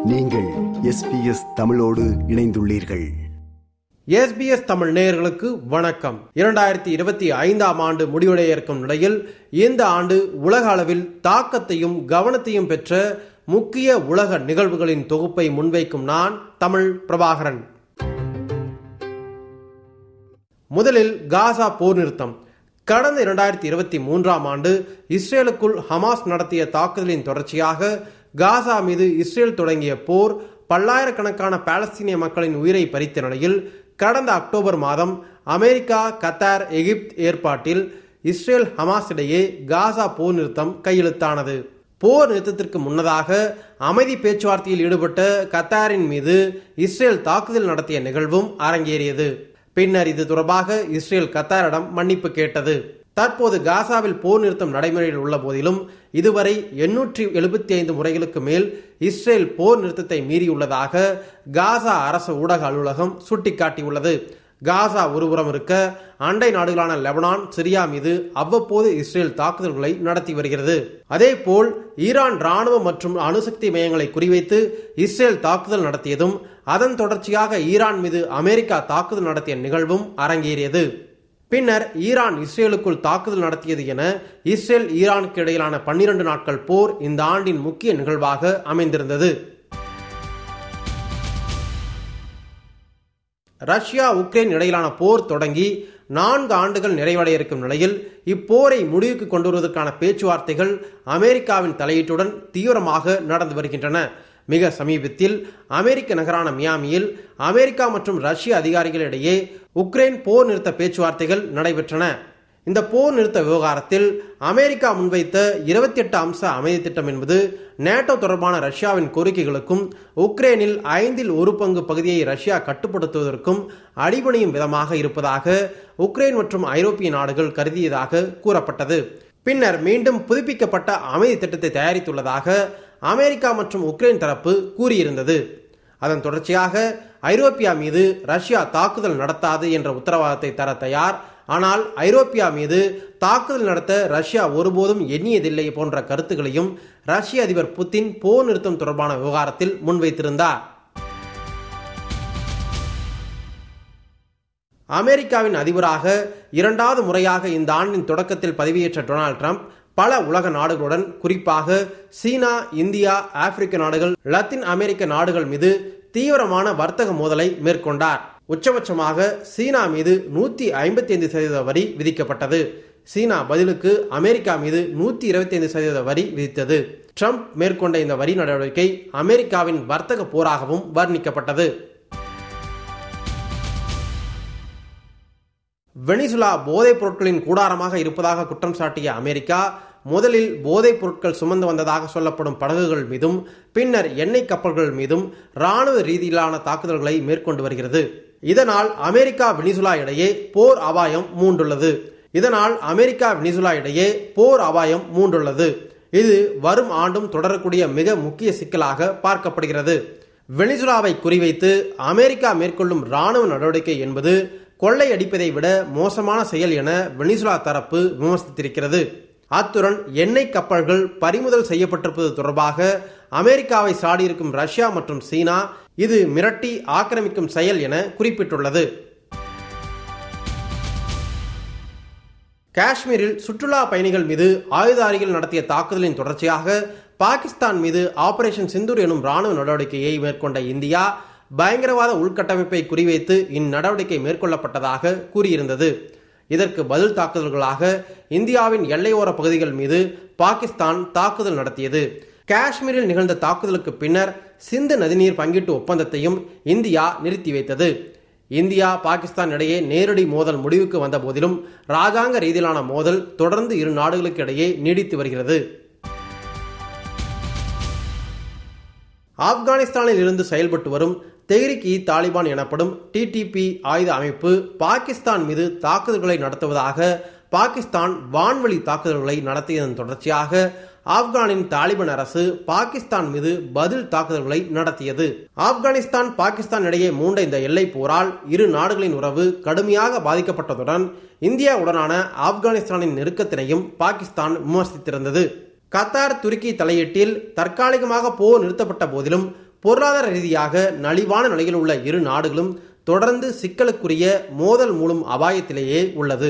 நீங்கள் எஸ்பிஎஸ் தமிழோடு இணைந்துள்ளீர்கள் எஸ்பிஎஸ் தமிழ் நேயர்களுக்கு வணக்கம் இரண்டாயிரத்தி இருபத்தி ஐந்தாம் ஆண்டு முடிவடைய இருக்கும் நிலையில் இந்த ஆண்டு உலக அளவில் தாக்கத்தையும் கவனத்தையும் பெற்ற முக்கிய உலக நிகழ்வுகளின் தொகுப்பை முன்வைக்கும் நான் தமிழ் பிரபாகரன் முதலில் காசா போர் நிறுத்தம் கடந்த இரண்டாயிரத்தி இருபத்தி மூன்றாம் ஆண்டு இஸ்ரேலுக்குள் ஹமாஸ் நடத்திய தாக்குதலின் தொடர்ச்சியாக காசா மீது இஸ்ரேல் தொடங்கிய போர் பல்லாயிரக்கணக்கான பாலஸ்தீனிய மக்களின் உயிரை பறித்த நிலையில் கடந்த அக்டோபர் மாதம் அமெரிக்கா கத்தார் எகிப்த் ஏற்பாட்டில் இஸ்ரேல் ஹமாஸ் இடையே காசா போர் நிறுத்தம் கையெழுத்தானது போர் நிறுத்தத்திற்கு முன்னதாக அமைதி பேச்சுவார்த்தையில் ஈடுபட்ட கத்தாரின் மீது இஸ்ரேல் தாக்குதல் நடத்திய நிகழ்வும் அரங்கேறியது பின்னர் இது தொடர்பாக இஸ்ரேல் கத்தாரிடம் மன்னிப்பு கேட்டது தற்போது காசாவில் போர் நிறுத்தம் நடைமுறையில் உள்ள போதிலும் இதுவரை எண்ணூற்றி எழுபத்தி ஐந்து முறைகளுக்கு மேல் இஸ்ரேல் போர் நிறுத்தத்தை மீறியுள்ளதாக காசா அரசு ஊடக அலுவலகம் சுட்டிக்காட்டியுள்ளது காசா ஒருபுறம் இருக்க அண்டை நாடுகளான லெபனான் சிரியா மீது அவ்வப்போது இஸ்ரேல் தாக்குதல்களை நடத்தி வருகிறது அதேபோல் ஈரான் ராணுவ மற்றும் அணுசக்தி மையங்களை குறிவைத்து இஸ்ரேல் தாக்குதல் நடத்தியதும் அதன் தொடர்ச்சியாக ஈரான் மீது அமெரிக்கா தாக்குதல் நடத்திய நிகழ்வும் அரங்கேறியது பின்னர் ஈரான் இஸ்ரேலுக்குள் தாக்குதல் நடத்தியது என இஸ்ரேல் ஈரானுக்கு இடையிலான பன்னிரண்டு நாட்கள் போர் இந்த ஆண்டின் முக்கிய நிகழ்வாக அமைந்திருந்தது ரஷ்யா உக்ரைன் இடையிலான போர் தொடங்கி நான்கு ஆண்டுகள் நிறைவடைய இருக்கும் நிலையில் இப்போரை முடிவுக்கு கொண்டு வருவதற்கான பேச்சுவார்த்தைகள் அமெரிக்காவின் தலையீட்டுடன் தீவிரமாக நடந்து வருகின்றன மிக சமீபத்தில் அமெரிக்க நகரான மியாமியில் அமெரிக்கா மற்றும் ரஷ்ய அதிகாரிகளிடையே உக்ரைன் போர் நிறுத்த பேச்சுவார்த்தைகள் நடைபெற்றன இந்த போர் நிறுத்த விவகாரத்தில் அமெரிக்கா முன்வைத்த இருபத்தி எட்டு அம்ச அமைதி திட்டம் என்பது நேட்டோ தொடர்பான ரஷ்யாவின் கோரிக்கைகளுக்கும் உக்ரைனில் ஐந்தில் ஒரு பங்கு பகுதியை ரஷ்யா கட்டுப்படுத்துவதற்கும் அடிபணியும் விதமாக இருப்பதாக உக்ரைன் மற்றும் ஐரோப்பிய நாடுகள் கருதியதாக கூறப்பட்டது பின்னர் மீண்டும் புதுப்பிக்கப்பட்ட அமைதி திட்டத்தை தயாரித்துள்ளதாக அமெரிக்கா மற்றும் உக்ரைன் தரப்பு கூறியிருந்தது அதன் தொடர்ச்சியாக ஐரோப்பியா மீது ரஷ்யா தாக்குதல் நடத்தாது என்ற உத்தரவாதத்தை தர தயார் ஆனால் ஐரோப்பியா மீது தாக்குதல் நடத்த ரஷ்யா ஒருபோதும் எண்ணியதில்லை போன்ற கருத்துக்களையும் ரஷ்ய அதிபர் புத்தின் போர் நிறுத்தம் தொடர்பான விவகாரத்தில் முன்வைத்திருந்தார் அமெரிக்காவின் அதிபராக இரண்டாவது முறையாக இந்த ஆண்டின் தொடக்கத்தில் பதவியேற்ற டொனால்ட் ட்ரம்ப் பல உலக நாடுகளுடன் குறிப்பாக சீனா இந்தியா ஆப்பிரிக்க நாடுகள் லத்தீன் அமெரிக்க நாடுகள் மீது தீவிரமான வர்த்தக மோதலை மேற்கொண்டார் உச்சபட்சமாக சீனா மீது நூத்தி ஐம்பத்தி ஐந்து சதவீத வரி விதிக்கப்பட்டது சீனா பதிலுக்கு அமெரிக்கா மீது நூத்தி இருபத்தி ஐந்து சதவீத வரி விதித்தது ட்ரம்ப் மேற்கொண்ட இந்த வரி நடவடிக்கை அமெரிக்காவின் வர்த்தக போராகவும் வர்ணிக்கப்பட்டது வெனிசுலா போதைப் பொருட்களின் கூடாரமாக இருப்பதாக குற்றம் சாட்டிய அமெரிக்கா முதலில் போதைப் பொருட்கள் சுமந்து வந்ததாக சொல்லப்படும் படகுகள் மீதும் பின்னர் எண்ணெய் கப்பல்கள் மீதும் ராணுவ ரீதியிலான தாக்குதல்களை மேற்கொண்டு வருகிறது இதனால் அமெரிக்கா வெனிசுலா இடையே போர் அபாயம் மூண்டுள்ளது இதனால் அமெரிக்கா வெனிசுலா இடையே போர் அபாயம் மூண்டுள்ளது இது வரும் ஆண்டும் தொடரக்கூடிய மிக முக்கிய சிக்கலாக பார்க்கப்படுகிறது வெனிசுலாவை குறிவைத்து அமெரிக்கா மேற்கொள்ளும் ராணுவ நடவடிக்கை என்பது கொள்ளை அடிப்பதை விட மோசமான செயல் என வெனிசுலா தரப்பு விமர்சித்திருக்கிறது அத்துடன் எண்ணெய் கப்பல்கள் பறிமுதல் செய்யப்பட்டிருப்பது தொடர்பாக அமெரிக்காவை சாடியிருக்கும் ரஷ்யா மற்றும் சீனா இது மிரட்டி ஆக்கிரமிக்கும் செயல் என குறிப்பிட்டுள்ளது காஷ்மீரில் சுற்றுலா பயணிகள் மீது ஆயுதாரிகள் நடத்திய தாக்குதலின் தொடர்ச்சியாக பாகிஸ்தான் மீது ஆபரேஷன் சிந்தூர் எனும் ராணுவ நடவடிக்கையை மேற்கொண்ட இந்தியா பயங்கரவாத உள்கட்டமைப்பை குறிவைத்து இந்நடவடிக்கை மேற்கொள்ளப்பட்டதாக கூறியிருந்தது இதற்கு பதில் தாக்குதல்களாக இந்தியாவின் எல்லையோர பகுதிகள் மீது பாகிஸ்தான் தாக்குதல் நடத்தியது காஷ்மீரில் நிகழ்ந்த தாக்குதலுக்கு பின்னர் சிந்து நதிநீர் பங்கீட்டு ஒப்பந்தத்தையும் இந்தியா நிறுத்தி வைத்தது இந்தியா பாகிஸ்தான் இடையே நேரடி மோதல் முடிவுக்கு வந்த போதிலும் ராஜாங்க ரீதியிலான மோதல் தொடர்ந்து இரு நாடுகளுக்கு இடையே நீடித்து வருகிறது ஆப்கானிஸ்தானில் இருந்து செயல்பட்டு வரும் தெஹ்ரிக் இ தாலிபான் எனப்படும் டிடிபி ஆயுத அமைப்பு பாகிஸ்தான் மீது தாக்குதல்களை நடத்துவதாக பாகிஸ்தான் வான்வழி தாக்குதல்களை நடத்தியதன் தொடர்ச்சியாக ஆப்கானின் தாலிபான் அரசு பாகிஸ்தான் மீது பதில் தாக்குதல்களை நடத்தியது ஆப்கானிஸ்தான் பாகிஸ்தான் இடையே மூண்ட இந்த எல்லை போரால் இரு நாடுகளின் உறவு கடுமையாக பாதிக்கப்பட்டதுடன் இந்தியாவுடனான ஆப்கானிஸ்தானின் நெருக்கத்தினையும் பாகிஸ்தான் விமர்சித்திருந்தது கத்தார் துருக்கி தலையீட்டில் தற்காலிகமாக போர் நிறுத்தப்பட்ட போதிலும் பொருளாதார ரீதியாக நலிவான நிலையில் உள்ள இரு நாடுகளும் தொடர்ந்து சிக்கலுக்குரிய மோதல் மூலம் அபாயத்திலேயே உள்ளது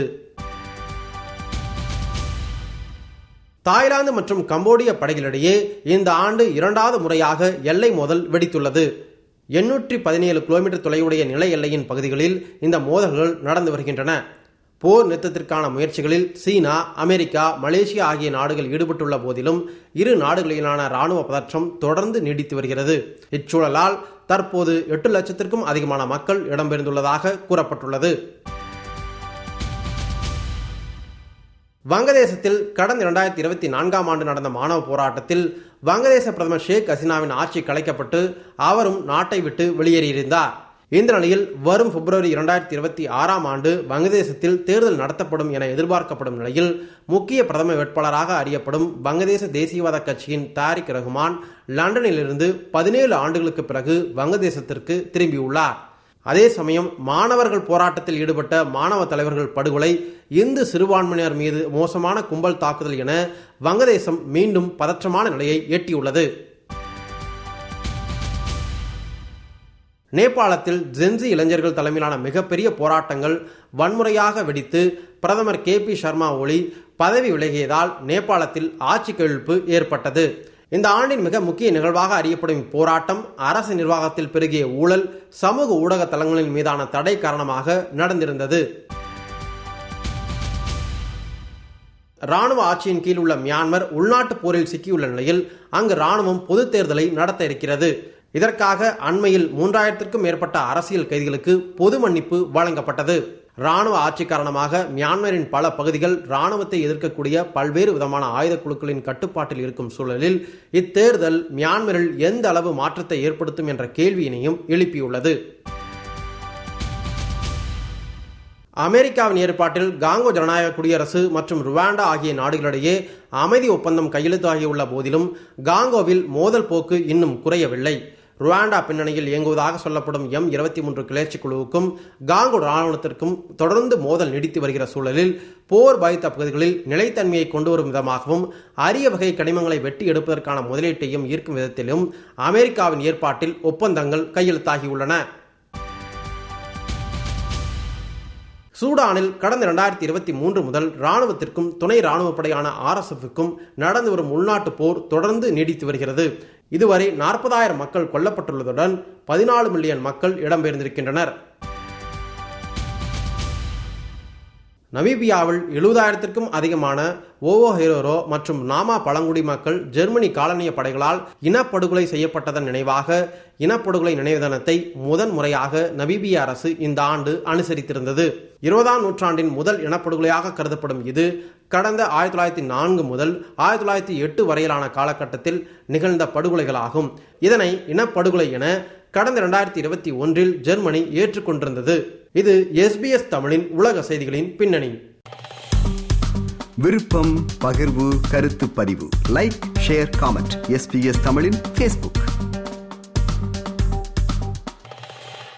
தாய்லாந்து மற்றும் கம்போடிய படைகளிடையே இந்த ஆண்டு இரண்டாவது முறையாக எல்லை மோதல் வெடித்துள்ளது எண்ணூற்றி பதினேழு கிலோமீட்டர் தொலைவுடைய நில எல்லையின் பகுதிகளில் இந்த மோதல்கள் நடந்து வருகின்றன போர் நிறுத்தத்திற்கான முயற்சிகளில் சீனா அமெரிக்கா மலேசியா ஆகிய நாடுகள் ஈடுபட்டுள்ள போதிலும் இரு நாடுகளிலான ராணுவ பதற்றம் தொடர்ந்து நீடித்து வருகிறது இச்சூழலால் தற்போது எட்டு லட்சத்திற்கும் அதிகமான மக்கள் இடம்பெயர்ந்துள்ளதாக கூறப்பட்டுள்ளது வங்கதேசத்தில் கடந்த இரண்டாயிரத்தி இருபத்தி நான்காம் ஆண்டு நடந்த மாணவ போராட்டத்தில் வங்கதேச பிரதமர் ஷேக் ஹசீனாவின் ஆட்சி கலைக்கப்பட்டு அவரும் நாட்டை விட்டு வெளியேறியிருந்தார் இந்த நிலையில் வரும் பிப்ரவரி இரண்டாயிரத்தி இருபத்தி ஆறாம் ஆண்டு வங்கதேசத்தில் தேர்தல் நடத்தப்படும் என எதிர்பார்க்கப்படும் நிலையில் முக்கிய பிரதம வேட்பாளராக அறியப்படும் வங்கதேச தேசியவாத கட்சியின் தாரிக் ரஹ்மான் லண்டனிலிருந்து பதினேழு ஆண்டுகளுக்கு பிறகு வங்கதேசத்திற்கு திரும்பியுள்ளார் அதே சமயம் மாணவர்கள் போராட்டத்தில் ஈடுபட்ட மாணவ தலைவர்கள் படுகொலை இந்து சிறுபான்மையினர் மீது மோசமான கும்பல் தாக்குதல் என வங்கதேசம் மீண்டும் பதற்றமான நிலையை எட்டியுள்ளது நேபாளத்தில் ஜென்சி இளைஞர்கள் தலைமையிலான மிகப்பெரிய போராட்டங்கள் வன்முறையாக வெடித்து பிரதமர் கே பி சர்மா ஒளி பதவி விலகியதால் நேபாளத்தில் ஆட்சி கவிழ்ப்பு ஏற்பட்டது இந்த ஆண்டின் மிக முக்கிய நிகழ்வாக அறியப்படும் இப்போராட்டம் அரசு நிர்வாகத்தில் பெருகிய ஊழல் சமூக ஊடக தளங்களின் மீதான தடை காரணமாக நடந்திருந்தது ராணுவ ஆட்சியின் கீழ் உள்ள மியான்மர் உள்நாட்டு போரில் சிக்கியுள்ள நிலையில் அங்கு ராணுவம் பொது தேர்தலை நடத்த இருக்கிறது இதற்காக அண்மையில் மூன்றாயிரத்திற்கும் மேற்பட்ட அரசியல் கைதிகளுக்கு பொது மன்னிப்பு வழங்கப்பட்டது ராணுவ ஆட்சி காரணமாக மியான்மரின் பல பகுதிகள் ராணுவத்தை எதிர்க்கக்கூடிய பல்வேறு விதமான ஆயுத குழுக்களின் கட்டுப்பாட்டில் இருக்கும் சூழலில் இத்தேர்தல் மியான்மரில் எந்த அளவு மாற்றத்தை ஏற்படுத்தும் என்ற கேள்வியினையும் எழுப்பியுள்ளது அமெரிக்காவின் ஏற்பாட்டில் காங்கோ ஜனநாயக குடியரசு மற்றும் ருவாண்டா ஆகிய நாடுகளிடையே அமைதி ஒப்பந்தம் கையெழுத்தாகியுள்ள போதிலும் காங்கோவில் மோதல் போக்கு இன்னும் குறையவில்லை ருவாண்டா பின்னணியில் இயங்குவதாக சொல்லப்படும் எம் இருபத்தி மூன்று கிளர்ச்சி குழுவுக்கும் காங்கோ ராணுவத்திற்கும் தொடர்ந்து மோதல் நீடித்து வருகிற சூழலில் போர் பாதித்த பகுதிகளில் நிலைத்தன்மையை கொண்டு வரும் விதமாகவும் அரிய வகை கனிமங்களை வெட்டி எடுப்பதற்கான முதலீட்டையும் ஈர்க்கும் விதத்திலும் அமெரிக்காவின் ஏற்பாட்டில் ஒப்பந்தங்கள் கையெழுத்தாகியுள்ளன சூடானில் கடந்த இரண்டாயிரத்தி இருபத்தி மூன்று முதல் ராணுவத்திற்கும் துணை ராணுவப்படையான ஆர்எஸ்எஃப்க்கும் நடந்து வரும் உள்நாட்டு போர் தொடர்ந்து நீடித்து வருகிறது இதுவரை நாற்பதாயிரம் மக்கள் கொல்லப்பட்டுள்ளதுடன் பதினாலு மில்லியன் மக்கள் இடம்பெயர்ந்திருக்கின்றனர் நமீபியாவில் எழுபதாயிரத்திற்கும் அதிகமான ஓவோ ஹெரோரோ மற்றும் நாமா பழங்குடி மக்கள் ஜெர்மனி காலனிய படைகளால் இனப்படுகொலை செய்யப்பட்டதன் நினைவாக இனப்படுகொலை நினைவு தினத்தை முதன் முறையாக நமீபிய அரசு இந்த ஆண்டு அனுசரித்திருந்தது இருபதாம் நூற்றாண்டின் முதல் இனப்படுகொலையாக கருதப்படும் இது கடந்த ஆயிரத்தி தொள்ளாயிரத்தி நான்கு முதல் ஆயிரத்தி தொள்ளாயிரத்தி எட்டு வரையிலான காலகட்டத்தில் நிகழ்ந்த படுகொலைகளாகும் இதனை இனப்படுகொலை என கடந்த இரண்டாயிரத்தி இருபத்தி ஒன்றில் ஜெர்மனி ஏற்றுக்கொண்டிருந்தது இது எஸ்பிஎஸ் தமிழின் உலக செய்திகளின் பின்னணி விருப்பம் பகிர்வு கருத்து பதிவு லைக் ஷேர் காமெண்ட் எஸ்பிஎஸ் தமிழின் ஃபேஸ்புக்